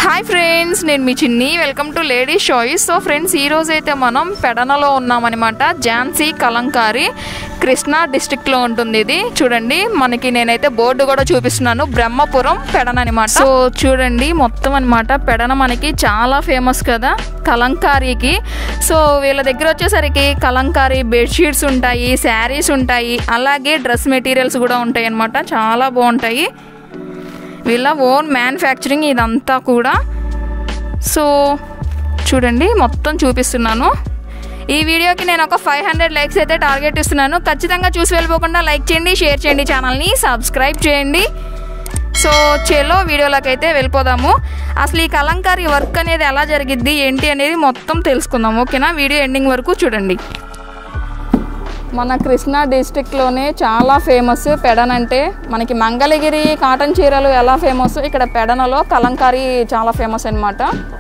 Hi friends నేను మీ Chinni welcome to lady choice so friends ఈ రోజు అయితే మనం పెడనలో ఉన్నామన్నమాట ఝాన్సీ కలంకారి కృష్ణా డిస్ట్రిక్ట్లో ఉంటుంది ఇది చూడండి మనకి నేనైతే బోర్డు కూడా చూపిస్తున్నాను బ్రహ్మపురం పెడన అనమాట సో చూడండి మొత్తం అనమాట పెడన మనకి చాలా ఫేమస్ కదా కలంకారీకి సో వీళ్ళ దగ్గర వచ్చేసరికి కలంకారీ బెడ్షీట్స్ ఉంటాయి శారీస్ ఉంటాయి అలాగే డ్రెస్ మెటీరియల్స్ కూడా ఉంటాయి అనమాట చాలా బాగుంటాయి వీళ్ళ ఓన్ మ్యానుఫ్యాక్చరింగ్ ఇదంతా కూడా సో చూడండి మొత్తం చూపిస్తున్నాను ఈ వీడియోకి నేను ఒక ఫైవ్ హండ్రెడ్ లైక్స్ అయితే టార్గెట్ ఇస్తున్నాను ఖచ్చితంగా చూసి వెళ్ళిపోకుండా లైక్ చేయండి షేర్ చేయండి ఛానల్ని సబ్స్క్రైబ్ చేయండి సో చేలో వీడియోలోకి అయితే వెళ్ళిపోదాము అసలు ఈ కలంకారీ వర్క్ అనేది ఎలా జరిగిద్ది ఏంటి అనేది మొత్తం తెలుసుకుందాం ఓకేనా వీడియో ఎండింగ్ వరకు చూడండి మన కృష్ణా డిస్టిక్లోనే చాలా ఫేమస్ పెడన్ అంటే మనకి మంగళగిరి కాటన్ చీరలు ఎలా ఫేమస్ ఇక్కడ పెడనలో కలంకారీ చాలా ఫేమస్ అనమాట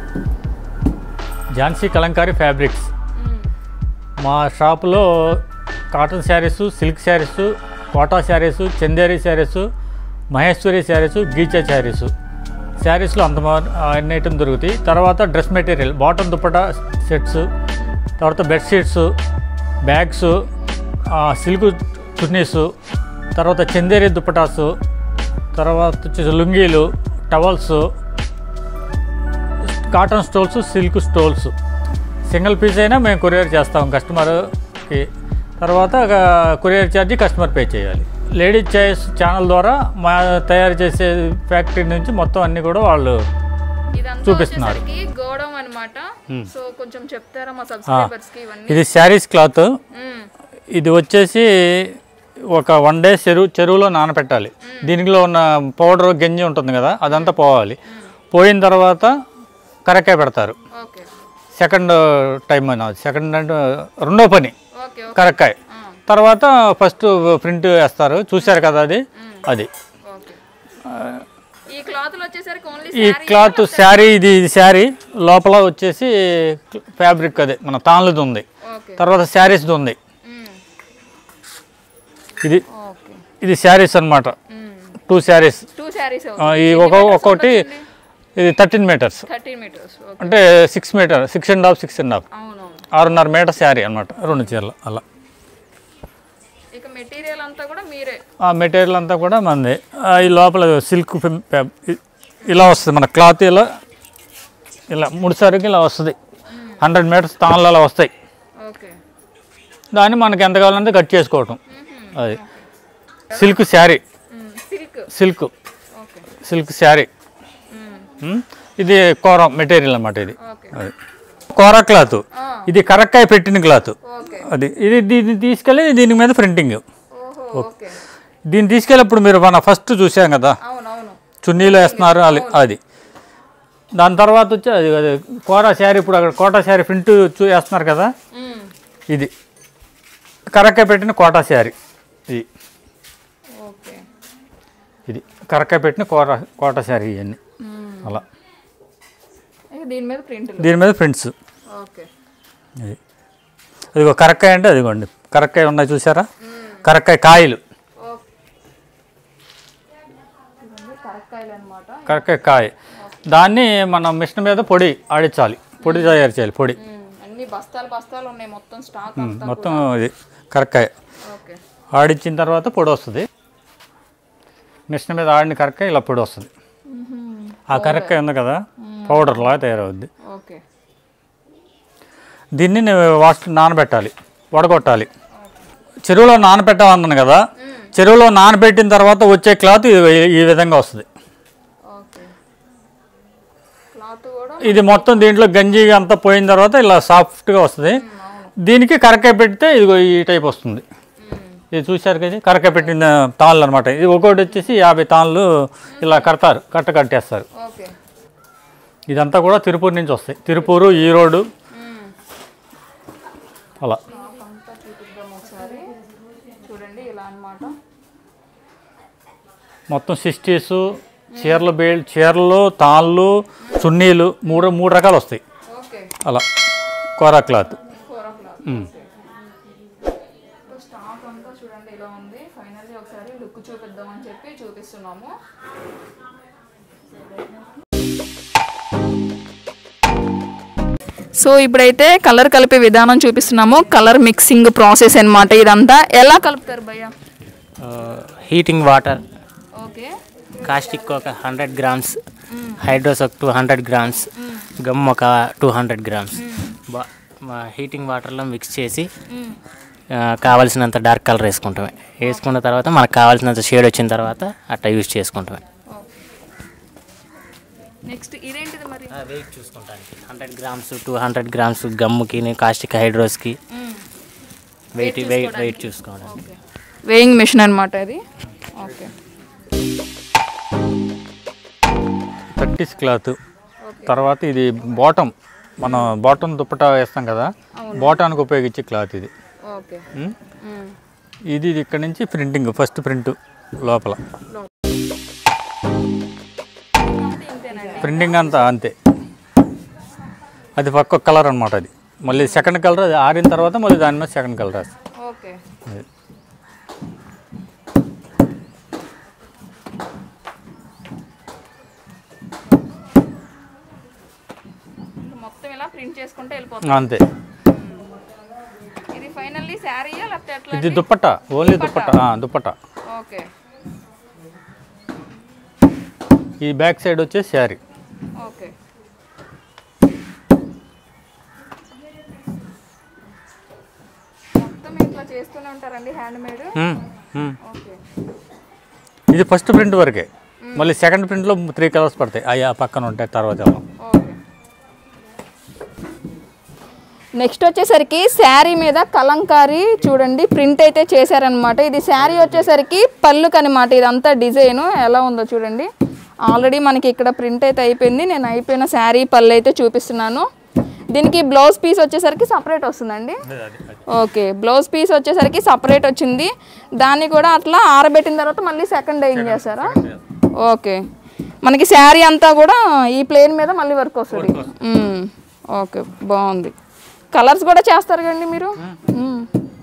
ఝాన్సీ కలంకారీ ఫ్యాబ్రిక్స్ మా షాపులో కాటన్ శారీస్ సిల్క్ శారీస్ కోటా శారీస్ చందేరి శారీస్ మహేశ్వరి శారీస్ గీచా శారీస్ శారీస్లో అంత మా- అన్ని ఐటమ్ దొరుకుతాయి తర్వాత dress material bottom dupatta sets తర్వాత బెడ్షీట్స్ బ్యాగ్స్ సిల్క్ చున్నీస్ తర్వాత చందేరి దుప్పటాసు తర్వాత వచ్చేసి లుంగీలు towels cotton stoles silk stoles single piece అయినా మేము కొరియర్ చేస్తాం కస్టమర్కి తర్వాత కొరియర్ ఛార్జ్ కస్టమర్ పే చేయాలి లేడీస్ చాయిస్ ఛానల్ ద్వారా మా తయారు చేసే ఫ్యాక్టరీ నుంచి మొత్తం అన్నీ కూడా వాళ్ళు ఇదంతా చూపిస్తున్నారు. వచ్చేసరికి గోడం అనమాట సో కొంచెం చెప్తారా మా సబ్స్క్రైబర్స్ కి ఇవన్నీ ఇది శారీస్ క్లాత్ మ్మ్. ఇది వచ్చేసి ఒక వన్ డే చెరువు చెరువులో నానపెట్టాలి దీనిలో ఉన్న పౌడర్ గంజి ఉంటుంది కదా అదంతా పోవాలి పోయిన తర్వాత కరక్కాయ పెడతారు ఓకే సెకండ్ టైం అయినా సెకండ్ అంటే రెండో పని ఓకే ఓకే కరక్కాయ తర్వాత ఫస్ట్ ప్రింట్ వేస్తారు చూశారు కదా అది అది ఓకే ఈ క్లాత్లు వచ్చేసరికి ఓన్లీ ఈ క్లాత్ శారీ ఇది ఇది శారీ లోపల వచ్చేసి ఫ్యాబ్రిక్ అదే మన తాన్లది ఉంది ఓకే తర్వాత శారీస్ది ఉంది మ్మ్. ఓకే ఇది ఇది శారీస్ అనమాట టూ శారీస్ టూ శారీస్ ఈ ఒక ఒక్కొక్కటి ఇది thirteen metres thirteen metres okay అంటే six metre six and half six and half అవునవును ఆరున్నర మీటర్ శారీ అనమాట రెండు చీరలు అలా ఇక మెటీరియల్ అంతా కూడా మీరే ఆ మెటీరియల్ అంతా కూడా మనది ఆ, ఈ లోపల సిల్క్ ఫెమ్- ఫ్యాబ్- ఇ- ఇలా వస్తుంది మన క్లాత్ ఇలా ఇలా మూడు సారికి ఇలా వస్తుంది హండ్రెడ్ మీటర్స్ తాళ్ళు అలా వస్తాయి ఓకే దాన్ని మనకి ఎంత కావాలంటే కట్ చేసుకోవటం అది silk sari silk silk okay silk sari um, ఇది కోర మెటీరియల్ అన్నమాట ఇది ఓకే అది కోర క్లాత్ ఇది కరక్కాయ పెట్టిన క్లాత్ ఓకే అది ఇది దీన్ని తీసుకెళ్ళి దీని మీద ప్రింటింగ్ ఓహో ఓకే దీన్ని తీసుకెళ్ళినప్పుడు మీరు మన ఫస్ట్ చూసాం కదా అవునవును చున్నీలో వేస్తున్నారు అది అది దాని తర్వాత వచ్చి అది అది కోరా శారీ ఇప్పుడు అక్కడ కోటా శారీ ప్రింట్ చూ వేస్తున్నారు కదా మ్మ్. ఇది కరక్కాయ పెట్టిన కోటా శారీ ఇది ఓకే ఇది కరక్కాయ పెట్టిన కోర కోటా శారీ ఇవన్నీ అలా ఇక దీని మీద ప్రింట్లు దీని మీద ప్రింట్స్ ఓకే ఇది అదిగో కరక్కాయ అంటే అదిగోండి కరక్కాయ ఉన్నాయి చూసారా కరక్కాయ కాయలు ఓకే ఇవన్నీ కరక్కాయలు అనమాట కరక్కాయ కాయ దాన్ని మనం మిషన్ మీద పొడి ఆడించాలి పొడి తయారు చేయాలి పొడి అన్ని బస్తాలు బస్తాలు ఉన్నాయి మొత్తం స్టాక్ అంతా మొత్తం ఇది కరక్కాయ ఓకే ఆడించిన తర్వాత పొడి వస్తుంది మిషన్ మీద ఆడిన కరక్కాయ ఇలా పొడి వస్తుంది ఆ కరక్కాయ ఉంది కదా పౌడర్ లాగా తయారవుద్ది ఓకే దీన్ని నేను వాష్ నానబెట్టాలి వడగొట్టాలి చెరువులో నానబెట్టామన్నాను కదా చెరువులో నానబెట్టిన తర్వాత వచ్చే క్లాత్ ఈ- ఈ విధంగా వస్తుంది ఓకే క్లాత్ కూడా ఇది మొత్తం దీంట్లో గంజి అంతా పోయిన తర్వాత ఇలా సాఫ్ట్గా వస్తుంది దీనికి కరకాయ పెడితే ఇదిగో ఈ టైప్ వస్తుంది ఇది చూశారు కదా ఇది కరకాయ పెట్టిన తాళ్ళు అనమాట ఇది ఒక్కొక్కటి వచ్చేసి యాభై తాళ్ళు ఇలా కడతారు కట్ట కట్టేస్తారు ఓకే ఇదంతా కూడా తిరుపూరు నుంచి వస్తాయి తిరుపూరు ఈరోడు అలా అంతా చూపిద్దాం ఒకసారి చూడండి ఇలా అన్నమాట మొత్తం సిస్టీస్ చీరలు బేల్ చీరలు తాళ్ళు చున్నీలు మూడు మూడు రకాలు వస్తాయి ఓకే అలా కోరా క్లాత్ కూర క్లాత్ స్టాక్ అంతా చూడండి ఇలా ఉంది ఫైనల్లీ ఒకసారి లుక్ చూపిద్దామని చెప్పి చూపిస్తున్నాము సో ఇప్పుడైతే కలర్ కలిపే విధానం చూపిస్తున్నాము కలర్ మిక్సింగ్ ప్రాసెస్ అన్నమాట ఇదంతా ఎలా కలుపుతారు భయ్య హీటింగ్ వాటర్ ఓకే కాస్టిక్ ఒక హండ్రెడ్ గ్రామ్స్ హైడ్రోస్ ఒక టూ హండ్రెడ్ గ్రామ్స్ గమ్ ఒక టూ హండ్రెడ్ గ్రామ్స్ బా హీటింగ్ వాటర్లో మిక్స్ చేసి ఆ, కావాల్సినంత డార్క్ కలర్ వేసుకుంటామే వేసుకున్న తర్వాత మనకు కావాల్సినంత షేడ్ వచ్చిన తర్వాత అట్లా యూజ్ చేసుకుంటామే నెక్స్ట్ ఇదేంటిది మరి వెయిట్ చూసుకుంటానికి hundred grams two hundred grams గమ్ముకి కాస్టిక్ హైడ్రోస్కి వెయిట్ వెయిట్ వెయిట్ చూసుకోవడానికి వేయింగ్ మిషన్ అనమాట ఇది ఓకే థర్టీస్ క్లాత్ తర్వాత ఇది బాటమ్ మనం బాటమ్ దుప్పటా వేస్తాం కదా బాటానికి ఉపయోగించే క్లాత్ ఇది ఓకే ఉం? ఇది ఇది ఇక్కడ నుంచి ప్రింటింగ్ ఫస్ట్ ప్రింట్ లోపల ప్రింటింగ్ అంతా అంతే అది పక్క కలర్ అనమాట అది మళ్ళీ సెకండ్ కలర్ అది ఆరిన తర్వాత మళ్ళీ దాని మీద సెకండ్ కలర్ వేస్తాం ఓకే అది. మొత్తం ఇలా ప్రింట్ చేసుకుంటే వెళ్ళిపోతుంది అంతే ఇది ఫైనల్లీ శారీయా లేకపోతే ఎట్లా ఇది దుప్పట ఓన్లీ దుప్పట ఆ, దుప్పట ఓకే ఈ బ్యాక్ సైడ్ వచ్చేసి శారీ ఓకే మొత్తం ఇట్లా చేస్తూనే ఉంటారండి handmade um, um. Okay ఇది ఫస్ట్ ప్రింట్ వరకే మళ్ళీ సెకండ్ ప్రింట్లో త్రీ కలర్స్ పడతాయి అయ్యా పక్కన ఉంటాయి తర్వాత వెళ్దాం. ఓకే నెక్స్ట్ వచ్చేసరికి శారీ మీద కలంకారీ చూడండి ప్రింట్ అయితే చేశారనమాట ఇది శారీ వచ్చేసరికి పళ్ళుకి అనమాట ఇదంతా డిజైన్ ఎలా ఉందో చూడండి ఆల్రెడీ మనకి ఇక్కడ ప్రింట్ అయితే అయిపోయింది నేను అయిపోయిన శారీ పళ్ళు అయితే చూపిస్తున్నాను దీనికి బ్లౌజ్ పీస్ వచ్చేసరికి సపరేట్ వస్తుందండి ఓకే బ్లౌజ్ పీస్ వచ్చేసరికి సపరేట్ వచ్చింది దాన్ని కూడా అట్లా ఆరబెట్టిన తర్వాత మళ్ళీ సెకండ్ ఏం చేస్తారా ఓకే మనకి శారీ అంతా కూడా ఈ ప్లేన్ మీద మళ్ళీ వర్క్ వస్తుంది మ్మ్. ఓకే బాగుంది కలర్స్ కూడా చేస్తారు కండి మీరు మ్మ్.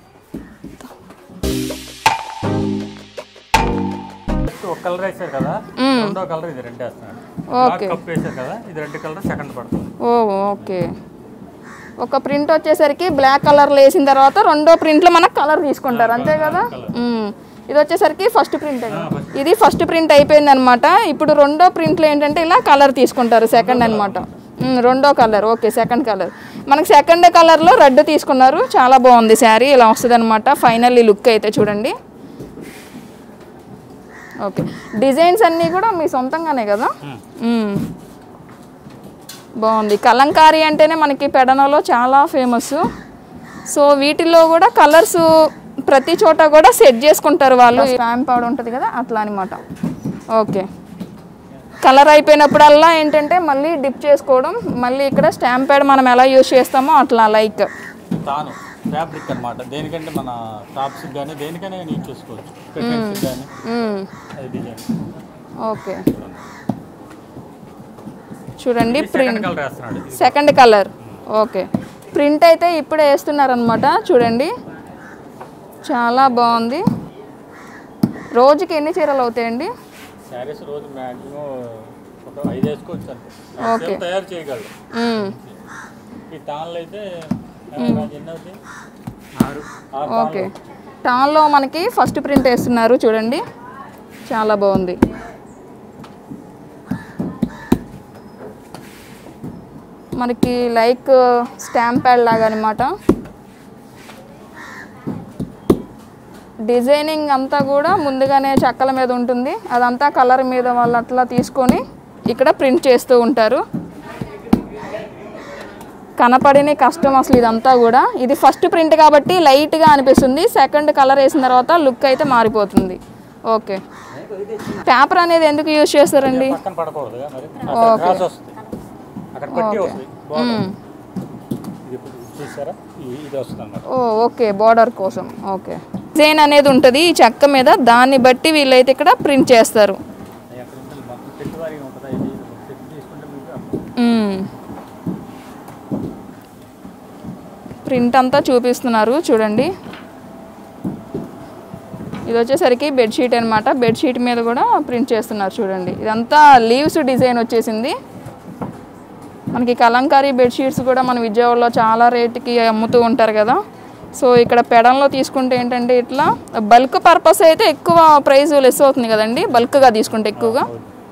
ఒక కలర్ వేసారు కదా రెండో కలర్ ఇది రెడ్ వేస్తున్నాడు ఓకే. కప్ వేసారు కదా ఇది రెడ్ కలర్ సెకండ్ పడుతుంది ఓ ఓకే ఒక ప్రింట్ వచ్చేసరికి బ్లాక్ కలర్లో వేసిన తర్వాత రెండో ప్రింట్లో మనకు కలర్ తీసుకుంటారు అంతే కదా మ్మ్. ఇది వచ్చేసరికి ఫస్ట్ ప్రింట్ ఇది ఫస్ట్ ప్రింట్ అయిపోయింది అనమాట ఇప్పుడు రెండో ప్రింట్లో ఏంటంటే ఇలా కలర్ తీసుకుంటారు సెకండ్ అనమాట రెండో కలర్ ఓకే సెకండ్ కలర్ మనకి సెకండ్ కలర్లో రెడ్ తీసుకున్నారు చాలా బాగుంది శారీ ఇలా వస్తుంది అనమాట ఫైనల్లీ లుక్ అయితే చూడండి ఓకే డిజైన్స్ అన్నీ కూడా మీ సొంతంగానే కదా మ్మ్. బాగుంది కలంకారీ అంటేనే మనకి పెడనలో చాలా ఫేమస్ సో వీటిల్లో కూడా కలర్స్ ప్రతి చోట కూడా సెట్ చేసుకుంటారు వాళ్ళు స్టాంప్ పౌడర్ ఉంటుంది కదా అట్లా అనమాట ఓకే కలర్ అయిపోయినప్పుడల్లా ఏంటంటే మళ్ళీ డిప్ చేసుకోవడం మళ్ళీ ఇక్కడ స్టాంప్ ప్యాడ్ మనం ఎలా యూజ్ చేస్తామో అట్లా లైక్ తాను ఫ్యాబ్రిక్ అన్నమాట దేనికంటే మన టాప్స్ కానీ దేనికైనా యూజ్ చేసుకోవచ్చు కర్టెన్స్ కానీ అది డిజైన్ ఓకే చూడండి సెకండ్ ప్రింట్ కలర్ వేస్తున్నాడు సెకండ్ కలర్ ఓకే ప్రింట్ అయితే ఇప్పుడే వేస్తున్నారనమాట చూడండి చాలా బాగుంది రోజుకి ఎన్ని చీరలు అవుతాయండి శారీస్ రోజు మ్యాక్సిమం ఒక ఐదు వేసుకోవచ్చు అంతే ఓకే. సేమ్ తయారు చేయగలరు మ్మ్. ఈ తాన్లు అయితే ఆ, ఎన్ని అవుతాయి ఆరు ఆరు ఓకే టాన్లో మనకి ఫస్ట్ ప్రింట్ వేస్తున్నారు చూడండి చాలా బాగుంది మనకి లైక్ స్టాంప్ ప్యాడ్ లాగా అనమాట డిజైనింగ్ అంతా కూడా ముందుగానే చెక్కల మీద ఉంటుంది అదంతా కలర్ మీద వాళ్ళు అట్లా తీసుకొని ఇక్కడ ప్రింట్ చేస్తూ ఉంటారు కనపడిన కష్టం అసలు ఇదంతా కూడా ఇది ఫస్ట్ ప్రింట్ కాబట్టి లైట్గా అనిపిస్తుంది సెకండ్ కలర్ వేసిన తర్వాత లుక్ అయితే మారిపోతుంది ఓకే పేపర్ అనేది ఎందుకు యూజ్ చేస్తారండి పక్కన పడకూడదు మరి అక్కడ క్రాస్ వస్తుంది అక్కడ పట్టి వస్తుంది బార్డర్ మ్మ్. ఇది ఇప్పుడు చూసారా ఈ- ఇది వస్తుంది అన్నమాట ఓ ఓకే బార్డర్ కోసం ఓకే డిజైన్ అనేది ఉంటుంది ఈ చెక్క మీద దాన్ని బట్టి వీళ్ళైతే ఇక్కడ ప్రింట్ చేస్తారు అది అక్కడ ఉంటుంది మొత్తం చెట్టు వారిగా ఉంటుందా ఇది చెట్టు తీసుకుంటే మీకు మ్మ్. ప్రింట్ అంతా చూపిస్తున్నారు చూడండి ఇది వచ్చేసరికి బెడ్షీట్ అనమాట బెడ్షీట్ మీద కూడా ప్రింట్ చేస్తున్నారు చూడండి ఇదంతా లీవ్స్ డిజైన్ వచ్చేసింది మనకి కలంకారీ బెడ్షీట్స్ కూడా మన విజయవాడలో చాలా రేటుకి అమ్ముతూ ఉంటారు కదా సో ఇక్కడ పెడంలో తీసుకుంటే ఏంటంటే ఇట్లా బల్క్ పర్పస్ అయితే ఎక్కువ ప్రైస్ లెస్ అవుతుంది కదండి బల్క్గా తీసుకుంటే ఎక్కువగా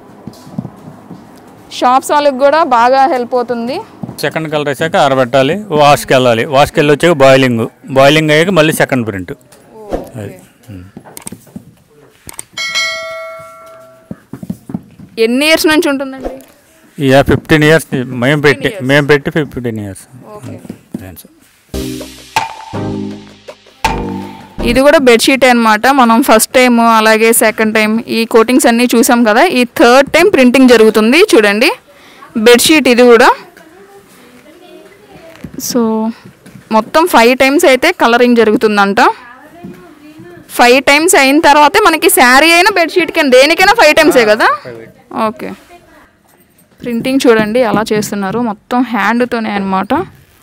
షాప్స్ వాళ్ళకి కూడా బాగా హెల్ప్ అవుతుంది సెకండ్ కలర్ వేసాక ఆరబెట్టాలి వాష్కి వెళ్ళాలి వాష్కి వెళ్ళి వచ్చాక బాయిలింగ్ బాయిలింగ్ అయ్యాక మళ్ళీ సెకండ్ ప్రింట్ అది ఉమ్. ఎన్ని ఇయర్స్ నుంచి ఉంటుందండి ఇక ఫిఫ్టీన్ ఇయర్స్ మేము పెట్టి మేము పెట్టి ఫిఫ్టీన్ ఇయర్స్ ఓకే ఫ్రెండ్స్ ఇది కూడా బెడ్షీట్ అన్నమాట మనం ఫస్ట్ టైం అలాగే సెకండ్ టైం ఈ కోటింగ్స్ అన్నీ చూసాం కదా ఈ థర్డ్ టైం ప్రింటింగ్ జరుగుతుంది చూడండి బెడ్షీట్ ఇది కూడా సో మొత్తం ఫైవ్ టైమ్స్ అయితే కలరింగ్ జరుగుతుందంట ఫైవ్ టైమ్స్ అయిన తర్వాతే మనకి శారీ అయినా బెడ్షీట్కి దేనికైనా ఫైవ్ టైమ్సే కదా ఓకే ప్రింటింగ్ చూడండి ఎలా చేస్తున్నారు మొత్తం హ్యాండ్తోనే అన్నమాట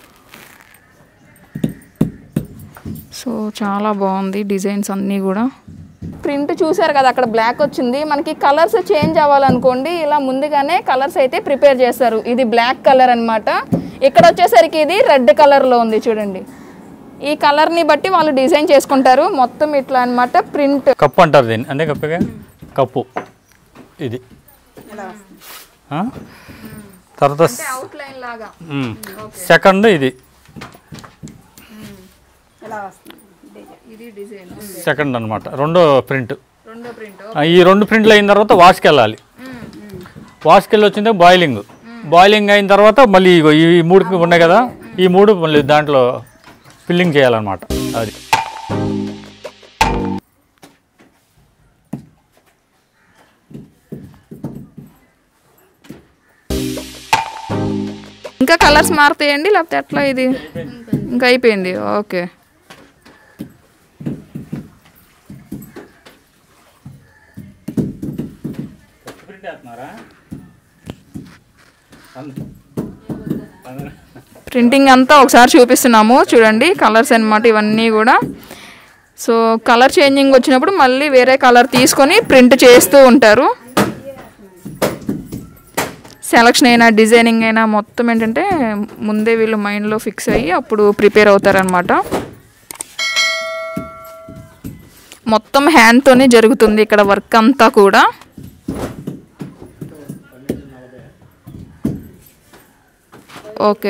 సో చాలా బాగుంది డిజైన్స్ అన్నీ కూడా ప్రింట్ చూసారు కదా అక్కడ బ్లాక్ వచ్చింది మనకి కలర్స్ చేంజ్ అవ్వాలనుకోండి ఇలా ముందుగానే కలర్స్ అయితే ప్రిపేర్ చేస్తారు ఇది బ్లాక్ కలర్ అన్నమాట ఇక్కడ వచ్చేసరికి ఇది రెడ్ కలర్లో ఉంది చూడండి ఈ కలర్ని బట్టి వాళ్ళు డిజైన్ చేసుకుంటారు మొత్తం ఇట్లా అన్నమాట ప్రింట్ కప్పు అంటారు దీన్ని అంతే కప్పుగా కప్పు ఇది ఆ? తర్వాత అవుట్లైన్ లాగా ఉమ్. సెకండ్ ఇది ఇది డిజైన్ సెకండ్ అన్నమాట రెండో ప్రింట్ రెండో ప్రింట్ ఈ రెండు ప్రింట్లు అయిన తర్వాత వాష్కి వెళ్ళాలి వాష్కి వెళ్ళి వచ్చిందే బాయిలింగ్ బాయిలింగ్ అయిన తర్వాత మళ్ళీ ఇగో ఈ మూడు ఉన్నాయి కదా ఈ మూడు మళ్ళీ దాంట్లో ఫిల్లింగ్ చేయాలన్నమాట అది ఇంకా కలర్స్ మారుతాయండి లేకపోతే ఎట్లా ఇది ఇంకా అయిపోయింది ఓకే ప్రింటింగ్ అంతా ఒకసారి చూపిస్తున్నాము చూడండి కలర్స్ అన్నమాట ఇవన్నీ కూడా సో కలర్ చేంజింగ్ వచ్చినప్పుడు మళ్ళీ వేరే కలర్ తీసుకొని ప్రింట్ చేస్తూ ఉంటారు సెలక్షన్ అయినా డిజైనింగ్ అయినా మొత్తం ఏంటంటే ముందే వీళ్ళు మైండ్లో ఫిక్స్ అయ్యి అప్పుడు ప్రిపేర్ అవుతారనమాట మొత్తం హ్యాండ్తోనే జరుగుతుంది ఇక్కడ వర్క్ అంతా కూడా ఓకే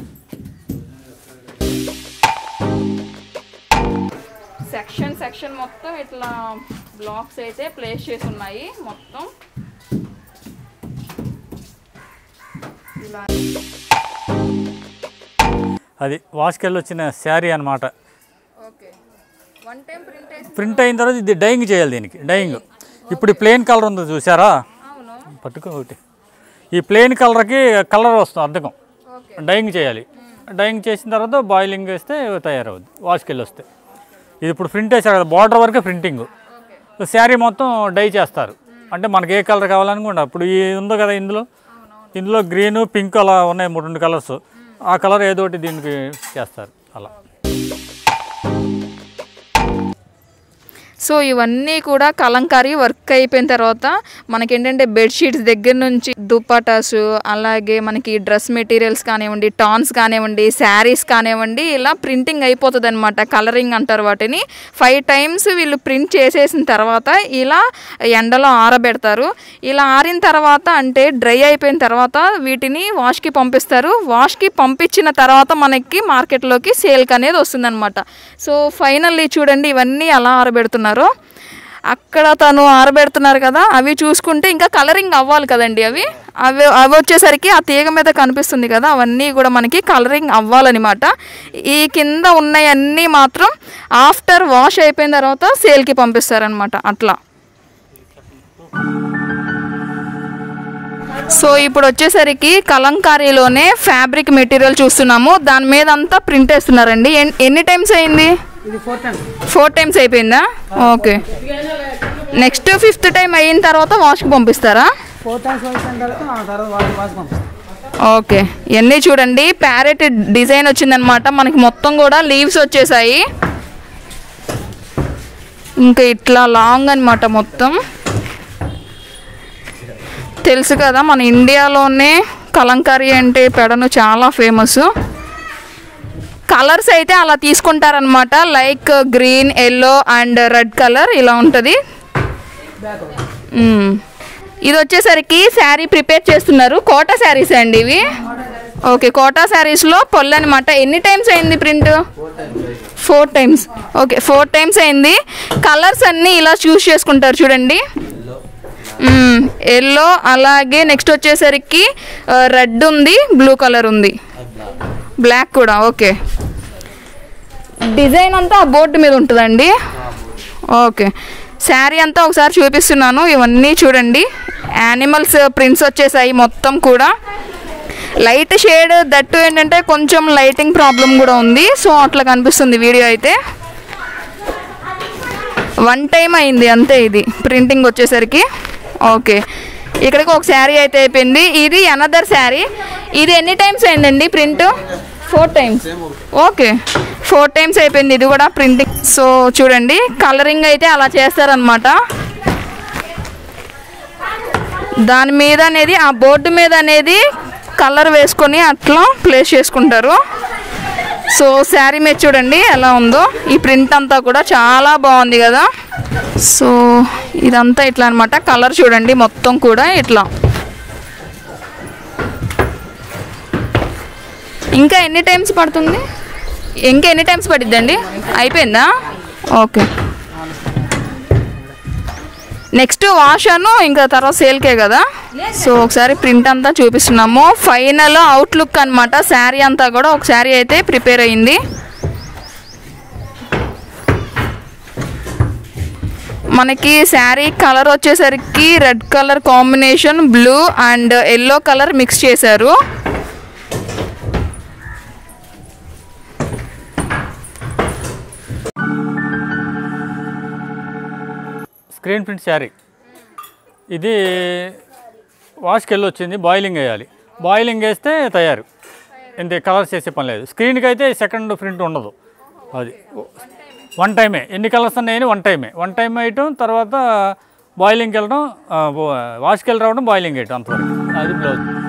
సెక్షన్ సెక్షన్ మొత్తం ఇట్లా బ్లాక్స్ అయితే ప్లేస్ చేసి ఉన్నాయి మొత్తం ఇలా అది వాష్కి వెళ్ళి వచ్చిన శారీ అనమాట ఓకే వన్ టైం ప్రింట్ వేసి ప్రింట్ అయిన తర్వాత ఇది డైయింగ్ చేయాలి దీనికి డైయింగ్ ఇప్పుడు ప్లెయిన్ కలర్ ఉందో చూసారా అవును పట్టుకో ఒకటి ఈ ప్లెయిన్ కలర్కి కలర్ వస్తుంది అద్దకం ఓకే డైయింగ్ చేయాలి డైయింగ్ చేసిన తర్వాత బాయిలింగ్ వేస్తే తయారవుద్ది వాష్కి వెళ్ళి వస్తే ఇది ఇప్పుడు ప్రింట్ వేసారు కదా బార్డర్ వరకే ప్రింటింగ్ ఓకే శారీ మొత్తం డై చేస్తారు అంటే మనకి ఏ కలర్ కావాలనుకోండి అప్పుడు ఈ ఉందో కదా ఇందులో ఇందులో గ్రీన్ పింక్ అలా ఉన్నాయి మూడు రెండు కలర్స్ ఆ కలర్ ఏదో ఒకటి దీనికి చేస్తారు అలా సో ఇవన్నీ కూడా కలంకారీ వర్క్ అయిపోయిన తర్వాత మనకేంటంటే బెడ్షీట్స్ దగ్గర నుంచి దుప్పటాస్ అలాగే మనకి డ్రెస్ మెటీరియల్స్ కానివ్వండి టాన్స్ కానివ్వండి శారీస్ కానివ్వండి ఇలా ప్రింటింగ్ అయిపోతుంది అనమాట కలరింగ్ అంటారు వాటిని ఫైవ్ టైమ్స్ వీళ్ళు ప్రింట్ చేసేసిన తర్వాత ఇలా ఎండలో ఆరబెడతారు ఇలా ఆరిన తర్వాత అంటే డ్రై అయిపోయిన తర్వాత వీటిని వాష్కి పంపిస్తారు వాష్కి పంపించిన తర్వాత మనకి మార్కెట్లోకి సేల్కి అనేది వస్తుందన్నమాట సో ఫైనల్లీ చూడండి ఇవన్నీ ఎలా ఆరబెడుతున్నారో అక్కడ తను ఆరబెడుతున్నారు కదా అవి చూసుకుంటే ఇంకా కలరింగ్ అవ్వాలి కదండి అవి అవి అవి వచ్చేసరికి ఆ తీగ మీద కనిపిస్తుంది కదా అవన్నీ కూడా మనకి కలరింగ్ అవ్వాలన్నమాట ఈ కింద ఉన్నవన్నీ మాత్రం ఆఫ్టర్ వాష్ అయిపోయిన తర్వాత సేల్కి పంపిస్తారనమాట అట్లా సో ఇప్పుడు వచ్చేసరికి కలంకారీలోనే ఫ్యాబ్రిక్ మెటీరియల్ చూస్తున్నాము దాని మీద అంతా ప్రింట్ వేస్తున్నారండి ఎన్- ఎన్ని టైమ్స్ అయింది ఫోర్ టైమ్స్ అయిపోయిందా ఓకే నెక్స్ట్ ఫిఫ్త్ టైం అయిన తర్వాత వాష్కి పంపిస్తారా ఫోర్ టైమ్స్ వచ్చిన తర్వాత ఆ తర్వాత వాష్ వాష్ పంపిస్తాం ఓకే ఇవన్నీ చూడండి ప్యారెట్ డిజైన్ వచ్చిందనమాట మనకి మొత్తం కూడా లీవ్స్ వచ్చేసాయి ఇంకా ఇట్లా లాంగ్ అనమాట మొత్తం తెలుసు కదా మన ఇండియాలోనే కలంకారీ అంటే పెడను చాలా ఫేమస్ కలర్స్ అయితే అలా తీసుకుంటారనమాట like green yellow and red colour ఇలా ఉంటుంది మ్మ్. ఇది వచ్చేసరికి శారీ ప్రిపేర్ చేస్తున్నారు కోటా శారీస్ అండి ఇవి ఓకే కోటా శారీస్లో పొల్లు అనమాట ఎన్ని టైమ్స్ అయింది print four times okay four times అయింది కలర్స్ అన్నీ ఇలా చూస్ చేసుకుంటారు చూడండి ఎల్లో అలాగే నెక్స్ట్ వచ్చేసరికి రెడ్ ఉంది బ్లూ కలర్ ఉంది బ్లాక్ కూడా ఓకే డిజైన్ అంతా ఆ బోర్డు మీద ఉంటుందండి ఓకే శారీ అంతా ఒకసారి చూపిస్తున్నాను ఇవన్నీ చూడండి యానిమల్స్ ప్రింట్స్ వచ్చేసాయి మొత్తం కూడా లైట్ షేడ్ దట్టు ఏంటంటే కొంచెం లైటింగ్ ప్రాబ్లం కూడా ఉంది సో అట్లా కనిపిస్తుంది వీడియో అయితే వన్ టైం అయింది అంతే ఇది ప్రింటింగ్ వచ్చేసరికి ఓకే ఇక్కడికి ఒక శారీ అయితే అయిపోయింది ఇది అనదర్ శారీ ఇది ఎన్ని టైమ్స్ అయిందండి print four times okay four times అయిపోయింది ఇది కూడా ప్రింటింగ్ సో చూడండి కలరింగ్ అయితే అలా చేస్తారనమాట దాని మీద అనేది ఆ బోర్డు మీద అనేది కలర్ వేసుకొని అట్లా ప్లేస్ చేసుకుంటారు సో శారీ మీద చూడండి ఎలా ఉందో ఈ ప్రింట్ అంతా కూడా చాలా బాగుంది కదా సో ఇదంతా ఇట్లా అనమాట కలర్ చూడండి మొత్తం కూడా ఇట్లా ఇంకా ఎన్ని టైమ్స్ పడుతుంది ఇంకా ఎన్ని టైమ్స్ పడిద్దండి అయిపోయిందా ఓకే నెక్స్ట్ వాష్ అను ఇంకా తర్వాత సేల్కే కదా సో ఒకసారి ప్రింట్ అంతా చూపిస్తున్నాము ఫైనల్ అవుట్లుక్ అనమాట శారీ అంతా కూడా ఒక శారీ అయితే ప్రిపేర్ అయింది మనకి శారీ కలర్ వచ్చేసరికి red colour combination blue and yellow colour mix చేశారు స్క్రీన్ ప్రింట్ శారీ ఇది వాష్కి వెళ్ళి వచ్చింది బాయిలింగ్ వేయాలి బాయిలింగ్ వేస్తే తయారు ఇంత కలర్స్ చేసే పని లేదు స్క్రీన్కి అయితే సెకండ్ ప్రింట్ ఉండదు అది వన్ టైమే ఎన్ని కలర్స్ ఉన్నాయని వన్ టైమే వన్ టైం వేయటం తర్వాత బాయిలింగ్కి వెళ్ళడం ఆ, వాష్కి వెళ్ళి రావడం బాయిలింగ్ వేయటం అంతవరకు అది బ్లౌజ్